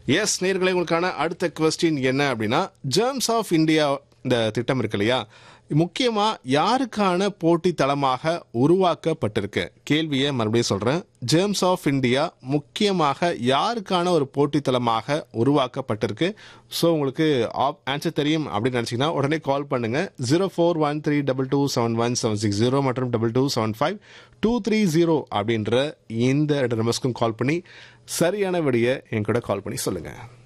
S நேர்களை உங்களுக்கான அடுத்த கொஸ்டின் என்ன அப்படின்னா ஜேர்ம்ஸ் ஆஃப் இந்தியா இந்த திட்டம் இருக்கு இல்லையா முக்கியமா யாருக்கான போட்டி தளமாக உருவாக்கப்பட்டிருக்கு கேள்வியை மறுபடியும் சொல்றேன் ஜேர்ம்ஸ் ஆஃப் இந்தியா முக்கியமாக யாருக்கான ஒரு போட்டி தளமாக உருவாக்கப்பட்டிருக்கு ஸோ உங்களுக்கு ஆன்சர் தெரியும் அப்படின்னு நினைச்சீங்கன்னா உடனே கால் பண்ணுங்க zero four one three double two seven one seven six zero மற்றும் double two seven five two three zero அப்படின்ற இந்த ரெண்டு நம்பர்ஸ்க்கும் கால் பண்ணி சரியான விடையை என் கூட கால் பண்ணி சொல்லுங்க